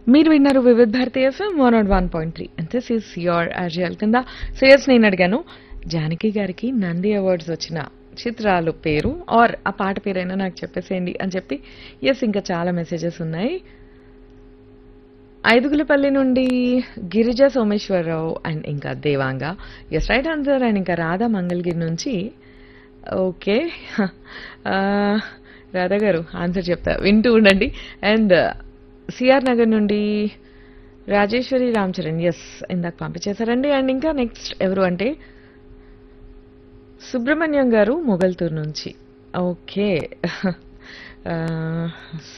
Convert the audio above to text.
మీరు విన్నారు Vividh Bharati FM one nought one point three and this is your అర్జల్ కింద సేయస్ నేను అడిగాను జానకి గారికి నంది అవార్డ్స్ వచ్చిన చిత్రాలు పేరు ఆర్ ఆ పాట పేరైనా నాకు చెప్పేసేయండి అని చెప్పి ఎస్ ఇంకా చాలా మెసేజెస్ ఉన్నాయి ఐదుగులపల్లి నుండి గిరిజ సోమేశ్వరరావు అండ్ ఇంకా Devanga yes right answer and ఇంకా రాధా మంగళగిరి నుంచి ఓకే రాధా గారు ఆన్సర్ చెప్తా వింటూ ఉండండి అండ్ సిఆర్ నగర్ నుండి రాజేశ్వరి రామ్ చరణ్ ఎస్ ఇందాక పంపించేశారండి అండ్ ఇంకా నెక్స్ట్ ఎవరు అంటే సుబ్రహ్మణ్యం గారు మొగల్తూరు నుంచి ఓకే